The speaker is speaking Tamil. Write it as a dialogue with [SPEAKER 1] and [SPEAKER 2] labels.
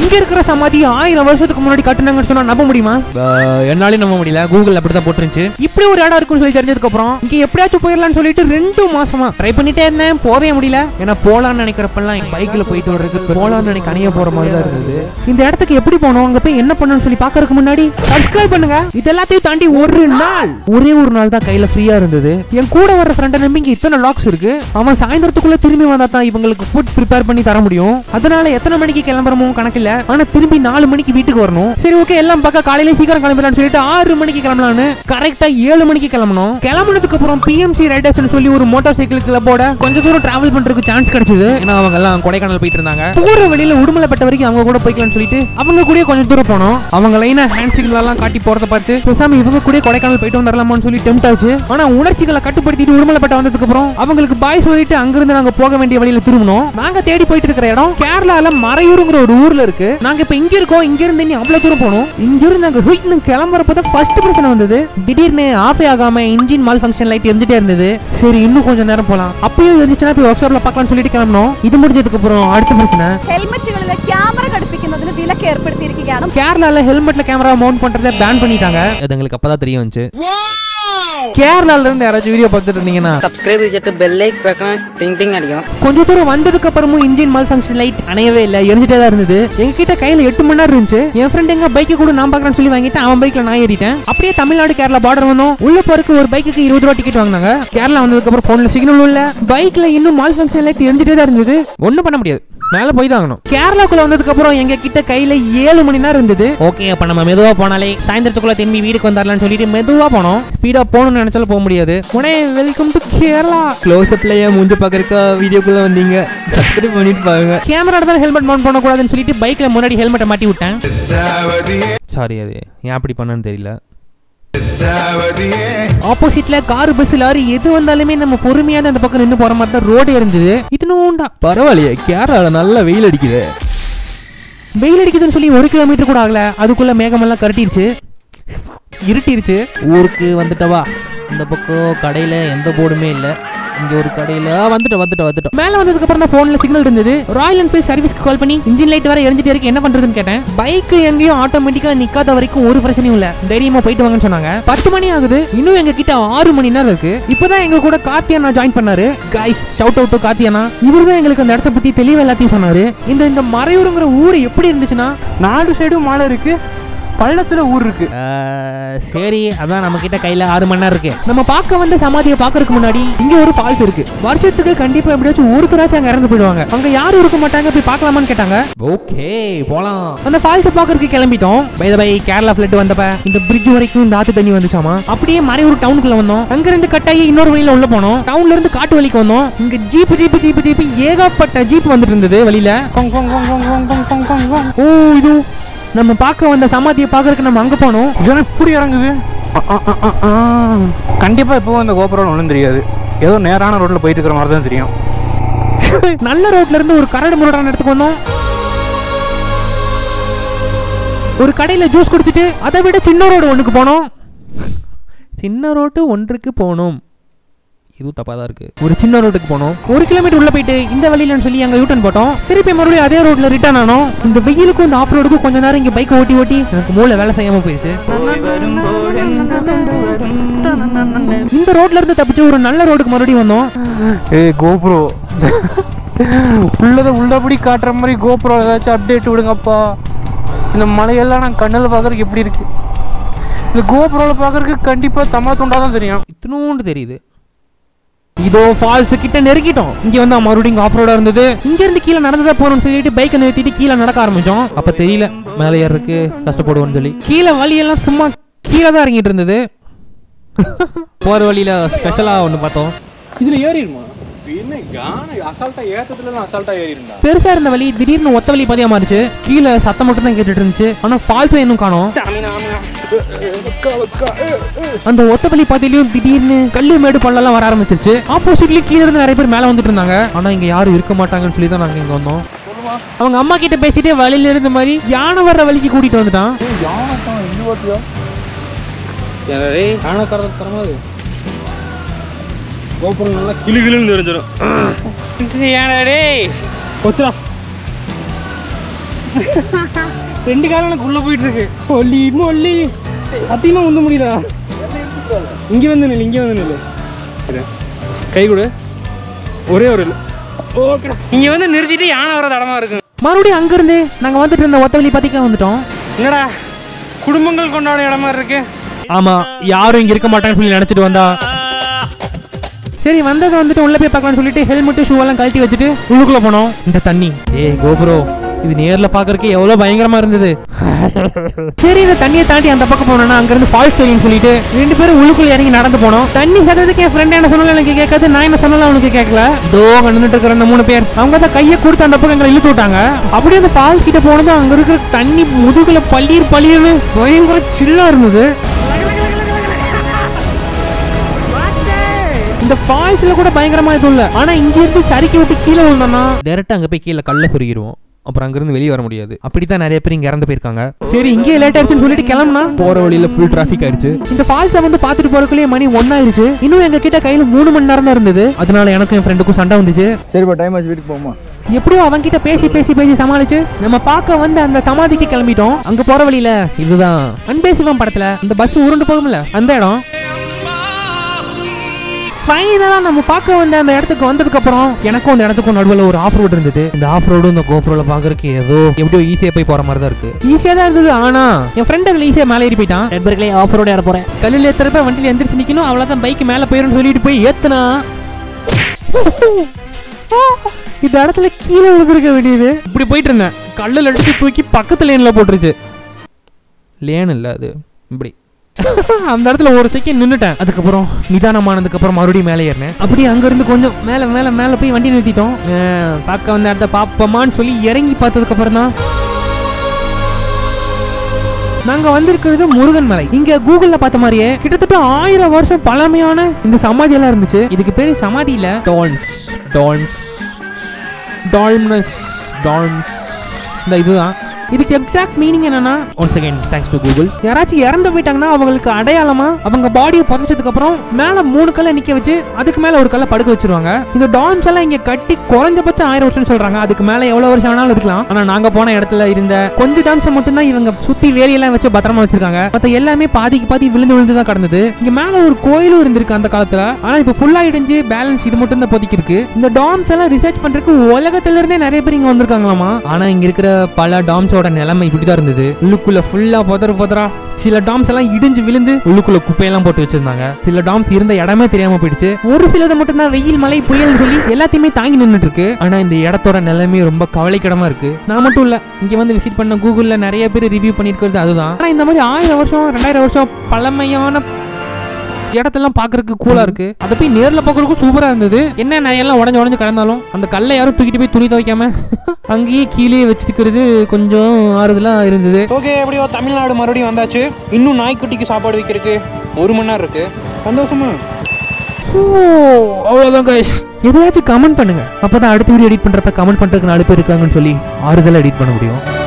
[SPEAKER 1] இங்க இருக்கிற சமாதி ஆயிரம் வருஷத்துக்கு முன்னாடி கட்டுனாங்கன்னு சொன்னா நம்ப முடியுமா என்னாலே நம்ப முடியல கூகுள் அப்படிதான் போட்டுருந்துச்சு இப்படி ஒரு இடம் இருக்குன்னு சொல்லி தெரிஞ்சதுக்கு அப்புறம் இங்க எப்படியாச்சும் போயிடலாம்னு சொல்லிட்டு ரெண்டு மாசமா ட்ரை பண்ணிட்டே இருந்தேன் போவே முடியல ஏன்னா போலாம்னு நினைக்கிறப்பெல்லாம் பைக்ல போயிட்டு வர்றதுக்கு போலாம்னு நினைக்க அணிய போற மாதிரி தான் இருந்தது இந்த இடத்துக்கு எப்படி போனோம் அங்க போய் என்ன பண்ணணும்னு சொல்லி பாக்கறதுக்கு முன்னாடி சப்ஸ்கிரைப் பண்ணுங்க இது எல்லாத்தையும் தாண்டி ஒரு நாள் ஒரே ஒரு நாள் தான் கையில ஃப்ரீயா இருந்தது என் கூட வர ஃப்ரெண்டை நம்பி இங்க இத்தனை லாக்ஸ் இருக்கு அவன் சாயந்தரத்துக்குள்ள திரும்பி வந்தா தான் இவங்களுக்கு ஃபுட் ப்ரிப்பேர் பண்ணி தர முடியும் அதனால எத்தனை மணிக்கு கிளம்புறமோ கணக்கில்ல ஆனா திரும்பி நாலு மணிக்கு வீட்டுக்கு வரணும் சரி ஓகே எல்லாம் பக்கம் காலையில சீக்கிரம் கிளம்பலாம்னு சொல்லிட்டு ஆறு மணிக்கு கிளம்பலாம்னு கரெக்டா ஏழு மணிக்கு கிளம்பணும் கிளம்புனதுக்கு அப்புறம் பிஎம்சி ரைடர்ஸ் சொல்லி ஒரு மோட்டார் சைக்கிள் கிளப்போட கொஞ்சம் தூரம் டிராவல் பண்றதுக்கு சான்ஸ் கிடைச்சது ஏன்னா அவங்க எல்லாம் கொடைக்கானல் போயிட்டு இருந்தாங்க போற வழியில உடுமலைப்பட்ட வரைக்கும் அவங்க கூட போய்க்கலாம்னு சொல்லிட்டு அவங்க கூட கொஞ்சம் தூரம் போனோம் அவங்க லைனா ஹேண்ட் சிக்னல் எல்லாம் காட்டி போறத பார்த்து பேசாம இவங்க கூட கொடைக்கானல் போயிட்டு வந்துடலாமான்னு சொல்லி டெம்ட் ஆச்சு ஆனா உணர்ச்சிகளை கட்டுப்படுத்திட்டு உடுமலைப்பட்ட வந்ததுக்கு அப்புறம் அவங்களுக்கு பாய் சொல்லிட்டு அங்கிருந்து நாங்க போக வேண்டிய வழியில திரும்பணும் நாங்க தேடி போயிட்டு இருக்கிற இடம் கேரளால மறையூருங்கிற ஒரு ஊர்ல இருக்கு நாங்க இப்ப இங்க இருக்கோம் இங்க இருந்து இனி அவ்வளவு தூரம் போகணும் இங்க இருந்து நாங்க ஹுயிட்னு கிளம்புறப்பதான் ஃபர்ஸ்ட் பிரச்சனை வந்தது திடீர்னு ஆஃப் ஆகாம இன்ஜின் மால் ஃபங்க்ஷன் லைட் எரிஞ்சிட்டே இருந்தது சரி இன்னும் கொஞ்சம் நேரம் போலாம் அப்பயும் இருந்துச்சுன்னா போய் ஒர்க் ஷாப்ல பார்க்கலாம்னு சொல்லிட்டு கிளம்பணும் இது முடிஞ்சதுக்கு அப்புறம் அடுத்த பிரச்சனை
[SPEAKER 2] ഹെൽമറ്റുകളിൽ ക്യാമറ ഘടിപ്പിക്കുന്നതിന് വിലക്ക് ഏർപ്പെടുത്തിയിരിക്കുകയാണ്
[SPEAKER 1] கேரளால ஹெல்மெட்ல கேமரா மவுண்ட் பண்றதை பேன் பண்ணிட்டாங்க அது எங்களுக்கு அப்பதான் தெரிய வந்துச்சு கேரளால இருந்து யாராச்சும் வீடியோ பார்த்துட்டு இருந்தீங்கன்னா
[SPEAKER 3] സബ്സ്ക്രൈബ് ചെയ്തിട്ട് ബെല്ലൈക്ക് വെക്കണം ടിങ് ടിങ് അടിക്കണം
[SPEAKER 1] கொஞ்ச தூரம் வந்ததுக்கு அப்புறமும் இன்ஜின் மால் ஃபங்க்ஷன் லைட் அணையவே இல்ல எரிஞ்சிட்டே தான் இருந்தது எங்க கிட்ட கையில எட்டு மணி நேரம் இருந்துச்சு என் ஃப்ரெண்ட் எங்க பைக்கு கூட நான் பாக்குறேன்னு சொல்லி வாங்கிட்டு அவன் பைக்ல நான் ஏறிட்டேன் அப்படியே தமிழ்நாடு கேரளா பார்டர் வந்தோம் உள்ள போறதுக்கு ஒரு பைக்குக்கு இருபது ரூபா டிக்கெட் வாங்கினாங்க கேரளா வந்ததுக்கு அப்புறம் போன்ல சிக்னல் இல்ல பைக்ல இன்னும் மால் ஃபங்க்ஷன் லைட் எரிஞ்சிட்டே தான் இருந்தது ஒண்ணும் பண்ண முடியாது மேல போய் தான் ஆகணும் கேரளாக்குள்ள வந்ததுக்கு அப்புறம் எங்க கிட்ட கையில ஏழு மணி நேரம் இருந்தது ஓகே அப்ப நம்ம மெதுவா போனாலே சாயந்தரத்துக்குள்ள திரும்பி வீட்டுக்கு வந்துடலாம்னு சொல்லிட்டு மெதுவா போனோம் ஸ்பீடா போகணும்னு நினைச்சாலும் போக முடியாது உடனே வெல்கம் டு கேரளா க்ளோஸ் அப்ல ஏன் மூஞ்ச பாக்குறக்க வீடியோக்குள்ள வந்தீங்க சப்ஸ்கிரைப் பண்ணிட்டு பாருங்க கேமரா தான் ஹெல்மெட் மவுண்ட் பண்ணக்கூடாதுன்னு சொல்லிட்டு பைக்ல முன்னாடி ஹெல்மெட்டை மாட்டி விட்டேன் சாரி அது ஏன் அப்படி பண்ணன்னு தெரியல ஆப்போசிட்ல கார் பஸ் லாரி எது வந்தாலுமே நம்ம பொறுமையா தான் அந்த பக்கம் நின்று போற மாதிரி தான் ரோடு இருந்தது இதுனுண்டா பரவாயில்லையே கேரளால நல்ல வெயில் அடிக்குது வெயில் அடிக்குதுன்னு சொல்லி ஒரு கிலோமீட்டர் கூட ஆகல அதுக்குள்ள மேகமெல்லாம் கரட்டிருச்சு இருட்டிருச்சு ஊருக்கு வந்துட்டவா இந்த பக்கம் கடையில எந்த போர்டுமே இல்ல இங்க ஒரு கடையில ஆ, வந்துட்டோம் வந்துட்டோம் வந்துட்டோம் மேல வந்ததுக்கு அப்புறம் தான் போன்ல சிக்னல் இருந்தது ராயல் என்ஃபீல்ட் சர்வீஸ்க்கு கால் பண்ணி இன்ஜின் லைட் வர எரிஞ்சிட்டே இருக்கு என்ன பண்றதுன்னு கேட்டேன் பைக் எங்கேயும் ஆட்டோமேட்டிக்கா நிக்காத வரைக்கும் ஒரு பிரச்சனையும் இல்ல தைரியமா போயிட்டு வாங்கன்னு சொன்னாங்க பத்து மணி ஆகுது இன்னும் எங்க கிட்ட ஆறு மணி நேரம் இருக்கு இப்பதான் எங்க கூட கார்த்தியானா ஜாயின் பண்ணாரு guys shout out to Karthiyana இவர் தான் எங்களுக்கு அந்த இடத்த பத்தி தெளிவா எல்லாத்தையும் சொன்னாரு இந்த இந்த மறையூருங்கிற ஊர் எப்படி இருந்துச்சுன்னா நாலு சைடும் மலை இருக்கு பள்ளத்துல ஊர் இருக்கு சரி அதான் நம்ம கிட்ட கையில ஆறு மணி நேரம் இருக்கு நம்ம பார்க்க வந்த சமாதியை பார்க்கறதுக்கு முன்னாடி இங்க ஒரு ஃபால்ஸ் இருக்கு வருஷத்துக்கு கண்டிப்பா எப்படியாச்சும் ஒருத்தராச்சும் அங்க இறந்து போயிடுவாங்க அங்க யாரும் இருக்க மாட்டாங்க போய் பார்க்கலாமான்னு கேட்டாங்க ஓகே போலாம் அந்த ஃபால்ஸ் பார்க்கறதுக்கு கிளம்பிட்டோம் பை பை கேரளா ஃபிளட் வந்தப்ப இந்த பிரிட்ஜ் வரைக்கும் இந்த ஆத்து தண்ணி வந்துச்சாமா அப்படியே மறையூர் டவுனுக்குள்ள வந்தோம் அங்க இருந்து கட்டாயி இன்னொரு வழியில உள்ள போனோம் டவுன்ல இருந்து காட்டு வழிக்கு வந்தோம் இங்க ஜீப் ஜீப் ஜீப் ஜீப் ஏகப்பட்ட ஜீப் வந்துட்டு இருந்தது வழியில கொங் கொங் கொங் கொங் கொங் கொங் கொங் கொங் கொங். ஓ இது நம்ம பார்க்க வந்த சமாதியை பார்க்கறதுக்கு நம்ம அங்க போனோம்
[SPEAKER 4] இதெல்லாம் இப்படி இறங்குது கண்டிப்பா இப்போ இந்த கோபுரம் ஒன்றும் தெரியாது ஏதோ நேரான ரோட்ல போயிட்டு இருக்கிற மாதிரி தான் தெரியும்
[SPEAKER 1] நல்ல ரோட்ல இருந்து ஒரு கரடு முரடான இடத்துக்கு வந்தோம் ஒரு கடையில ஜூஸ் குடிச்சிட்டு அதை விட சின்ன ரோடு ஒண்ணுக்கு போனோம் சின்ன ரோட்டு ஒன்றுக்கு போனோம் இதுவும் தப்பா தான் இருக்கு ஒரு சின்ன ரோட்டுக்கு போனோம் ஒரு கிலோமீட்டர் உள்ள போயிட்டு இந்த வழியிலன்னு சொல்லி அங்க யூட்டன் போட்டோம் திருப்பி மறுபடியும் அதே ரோட்ல ரிட்டர்ன் ஆனோம் இந்த வெயிலுக்கும் இந்த ஆஃப் ரோடுக்கும் கொஞ்ச நேரம் இங்க பைக் ஓட்டி ஓட்டி எனக்கு மூளை வேலை செய்யாம போயிடுச்சு இந்த ரோட்ல இருந்து தப்பிச்சு ஒரு நல்ல ரோடுக்கு மறுபடியும் வந்தோம்
[SPEAKER 4] ஏய் கோப்ரோ உள்ளதை உள்ளபடி காட்டுற மாதிரி கோப்ரோ ஏதாச்சும் அப்டேட் விடுங்கப்பா இந்த மலையெல்லாம் நான் கண்ணில் பார்க்கறதுக்கு எப்படி இருக்கு இந்த கோப்ரோவில் பார்க்கறதுக்கு கண்டிப்பாக தம்மா துண்டா தான் தெரியும்
[SPEAKER 1] இத்தினூண்டு தெரியுது இதோ ஃபால்ஸ் கிட்ட நெருக்கிட்டோம் இங்க வந்து மறுபடியும் ஆஃப் ரோடா இருந்தது இங்க இருந்து கீழே நடந்ததா போறோம்னு சொல்லிட்டு பைக்கை நிறுத்திட்டு கீழே நடக்க ஆரம்பிச்சோம் அப்ப தெரியல மேலே ஏறதுக்கு கஷ்டப்படுவோம்னு சொல்லி கீழே வழியெல்லாம் சும்மா கீழே தான் இறங்கிட்டு இருந்தது போற வழியில ஸ்பெஷலா ஒண்ணு பார்த்தோம்
[SPEAKER 4] இதில் ஏறிடுமா என்ன கான அசால்ட்டாக ஏற்றத்துல தான் அசால்ட்டாக ஏறிடுண்டா
[SPEAKER 1] பெருசா இருந்த வழி திடீர்னு ஒத்த வழி பதியா மாறிச்சு கீழே சத்தம் மட்டும் தான் கேட்டுட்டு இருந்துச்சு ஆனா ஃபால்ஸ் இன்னும் காணோம் அந்த ஒத்த வழி பாதையிலயும் திடீர்னு கல்லு மேடு பள்ளம்லாம் வர ஆரம்பிச்சிருச்சு ஆப்போசிட்லி கீழ இருந்து நிறைய பேர் மேல வந்துட்டு இருந்தாங்க ஆனா இங்க யாரும் இருக்க மாட்டாங்கன்னு சொல்லி தான் நாங்க இங்க வந்தோம் அவங்க அம்மா கிட்ட பேசிட்டே வழியில இருந்த மாதிரி யானை வர்ற வழிக்கு கூட்டிட்டு வந்துட்டான்
[SPEAKER 4] ஆனக்காரது தரமா அது கோபுரம் நல்லா கிளி கிளின்னு தெரிஞ்சிடும் ஏடா டேய் கொச்சுடா ரெண்டு காலம் எனக்கு உள்ள போயிட்டு இருக்கு ஒல்லி ஒல்லி சத்தியமா உந்த முடியல இங்க வந்து நில்லு இங்க வந்து நில்லு இரு. கை கொடு ஒரே ஒரு ஓகே இங்க வந்து நிறுத்திட்டு யானை வர தடமா இருக்கு
[SPEAKER 1] மறுபடியும் அங்கிருந்து நாங்க வந்துட்டு இருந்த ஒத்த வழி பத்திக்க வந்துட்டோம்
[SPEAKER 4] என்னடா குடும்பங்கள் கொண்டாட இடமா இருக்கு
[SPEAKER 1] ஆமா யாரும் இங்க இருக்க மாட்டாங்கன்னு சொல்லி நினைச்சிட்டு வந்தா சரி வந்ததை வந்துட்டு உள்ள போய் பார்க்கலாம்னு சொல்லிட்டு ஹெல்மெட் ஷூ எல்லாம் கழட்டி வச்சுட்டு உள்ளுக்குள்ள போனோம் இந்த தண்ணி ஏய் கோபுரோ இது நேர்ல பாக்குறதுக்கு எவ்வளவு பயங்கரமா இருந்தது சரி இந்த தண்ணியை தாண்டி அந்த பக்கம் போனோம்னா அங்க இருந்து ஃபால்ஸ் தெரியும் சொல்லிட்டு ரெண்டு பேரும் உள்ளுக்குள்ள இறங்கி நடந்து போனோம் தண்ணி சதத்துக்கு என் ஃப்ரெண்ட் என்ன சொன்னாலும் எனக்கு கேட்காது நான் என்ன சொன்னாலும் அவனுக்கு கேட்கல இதோ நின்றுட்டு இருக்கிற அந்த மூணு பேர் அவங்க தான் கையை கொடுத்து அந்த பக்கம் எங்களை இழுத்து விட்டாங்க அப்படியே அந்த ஃபால்ஸ் கிட்ட போனது அங்க இருக்கிற தண்ணி முதுகுல பள்ளீர் பள்ளீர்னு பயங்கர சில்லா இருந்தது இந்த ஃபால்ஸ்ல கூட பயங்கரமா எதுவும் இல்ல ஆனா இங்க இருந்து சறுக்கி விட்டு கீழே விழுந்தோம்னா டேரக்டா அங்க போய் கீழே கல்ல சொருகிடுவோம் அப்புறம் அங்கிருந்து வெளியே வர முடியாது அப்படித்தான் நிறைய பேர் இங்க இறந்து போயிருக்காங்க சரி இங்கே லேட் ஆயிடுச்சுன்னு சொல்லிட்டு கிளம்புனா போற வழியில ஃபுல் டிராஃபிக் ஆயிடுச்சு இந்த ஃபால்ஸை வந்து பாத்துட்டு போறதுக்குள்ளே மணி ஒன்னாயிருச்சு இன்னும் எங்க கிட்ட கையில மூணு மணி நேரம் தான் இருந்தது அதனால எனக்கும் என் ஃப்ரெண்டுக்கும் சண்டை வந்துச்சு
[SPEAKER 5] சரிப்பா டைம் ஆச்சு வீட்டுக்கு போமா
[SPEAKER 1] எப்படியோ அவன் கிட்ட பேசி பேசி பேசி சமாளிச்சு நம்ம பார்க்க வந்து அந்த சமாதிக்கு கிளம்பிட்டோம் அங்க போற வழியில இதுதான் அன்பே சிவம் படத்துல இந்த பஸ் உருண்டு போகும்ல அந்த இடம் ஃபைனலா நம்ம பார்க்க வந்த அந்த இடத்துக்கு வந்ததுக்கு அப்புறம் எனக்கும் அந்த இடத்துக்கும் நடுவில் ஒரு ஆஃப் ரோடு இருந்தது இந்த ஆஃப் ரோடு இந்த கோஃப் ரோட பாக்குறதுக்கு ஏதோ எப்படியோ ஈஸியா போய் போற மாதிரி தான் இருக்கு ஈஸியா தான் இருந்தது ஆனா என் ஃப்ரெண்ட் அதுல ஈஸியா மேலே ஏறி போயிட்டான் நண்பர்களே ஆஃப் ரோடு ஏற போறேன் கல்லில் ஏத்துறப்ப வண்டியில எந்திரிச்சு நிக்கணும் அவ்வளவுதான் பைக் மேல போயிரும் சொல்லிட்டு போய் ஏத்துனா இந்த இடத்துல கீழே விழுந்திருக்க வேண்டியது இப்படி போயிட்டு இருந்தேன் கல்லில் எடுத்து தூக்கி பக்கத்து லேன்ல போட்டுருச்சு லேன் இல்ல அது இப்படி அந்த இடத்துல ஒரு செகண்ட் நின்னுட்டேன் அதுக்கப்புறம் நிதானமானதுக்கு அப்புறம் மறுபடியும் மேலே ஏறினேன் அப்படியே அங்க இருந்து கொஞ்சம் மேல மேல மேல போய் வண்டி நிறுத்திட்டோம் அஹ், பார்க்க வந்த இடத்த பாப்போமான்னு சொல்லி இறங்கி பார்த்ததுக்கு அப்புறம் தான் நாங்க வந்திருக்கிறது முருகன் மலை இங்க கூகுள்ல பார்த்த மாதிரியே கிட்டத்தட்ட ஆயிரம் வருஷம் பழமையான இந்த சமாதி எல்லாம் இருந்துச்சு இதுக்கு பேரு சமாதி இல்ல டால்ம்ஸ் டால்ம்ஸ் டால்ம்னஸ் டால்ம்ஸ் இந்த இதுதான் இதுக்கு எக்ஸாக்ட் மீனிங் என்னன்னா one second thanks to Google யாராச்சும் இறந்து போயிட்டாங்கன்னா அவங்களுக்கு அடையாளமா அவங்க பாடியை புதைச்சதுக்கு அப்புறம் மேல மூணு கல்லை நிக்க வச்சு அதுக்கு மேல ஒரு கல்லை படுக்க வச்சிருவாங்க இந்த டாம்ஸ் எல்லாம் இங்க கட்டி குறைஞ்சபட்சம் ஆயிரம் வருஷம் சொல்றாங்க அதுக்கு மேல எவ்வளவு வருஷம் வேணாலும் இருக்கலாம் ஆனா நாங்க போன இடத்துல இருந்த கொஞ்சம் டாம்ஸ் மட்டும் தான் இவங்க சுத்தி வேலியெல்லாம் வச்சு பத்திரமா வச்சிருக்காங்க மத்த எல்லாமே பாதிக்கு பாதி விழுந்து விழுந்து தான் கடந்தது இங்க மேல ஒரு கோயிலும் இருந்திருக்கு அந்த காலத்துல ஆனா இப்ப ஃபுல்லா இடிஞ்சு பேலன்ஸ் இது மட்டும் தான் பொதிக்கு இருக்கு இந்த டாம்ஸ் எல்லாம் ரிசர்ச் பண்றதுக்கு உலகத்துல இருந்தே நிறைய பேர் இங்க வந்திருக்காங்களாமா ஆனா இங்க இருக்கிற பல டாம்ஸோட நிலைமை இப்படிதான் இருந்தது உள்ளுக்குள்ள ஃபுல்லா புதற புதரா சில டாம்ஸ் எல்லாம் இடிஞ்சு விழுந்து உள்ளுக்குள்ள குப்பையெல்லாம் போட்டு வச்சிருந்தாங்க சில டாம்ஸ் இருந்த இடமே தெரியாம போயிடுச்சு ஒரு சிலது மட்டும் தான் வெயில் மழை புயல்னு சொல்லி எல்லாத்தையுமே தாங்கி நின்னுட்டு இருக்கு ஆனா இந்த இடத்தோட நிலைமை ரொம்ப கவலைக்கிடமா இருக்கு நான் மட்டும் இல்ல இங்க வந்து விசிட் பண்ண கூகுள்ல நிறைய பேர் ரிவ்யூ பண்ணிருக்கிறது அதுதான் ஆனா இந்த மாதிரி ஆயிரம் வருஷம் ரெண்டாயிரம் வருஷம் பழமையான இடத்தெல்லாம் பாக்குறதுக்கு கூலா இருக்கு அதை போய் நேர்ல பாக்குறதுக்கும் சூப்பரா இருந்தது என்ன நான் எல்லாம் உடஞ்சு உடஞ்சு கிடந்தாலும் அந்த கல்லை யாரும் தூக்கிட்டு போய் துணி துவைக்காம அங்கேயே கீழே வச்சுக்கிறது கொஞ்சம் ஆறுதலா இருந்தது
[SPEAKER 4] ஓகே எப்படியோ தமிழ்நாடு மறுபடியும் வந்தாச்சு இன்னும் நாய்க்குட்டிக்கு சாப்பாடு வைக்கிறதுக்கு ஒரு மணி நேரம் இருக்கு சந்தோஷமா
[SPEAKER 1] ஓ அவ்வளோதான் கைஸ் எதையாச்சும் கமெண்ட் பண்ணுங்க அப்பதான் அடுத்த வீடியோ எடிட் பண்றப்ப கமெண்ட் பண்றதுக்கு நாலு பேர் இருக்காங்கன்னு சொல்லி ஆறுதலா எடிட் பண்ண முடியும்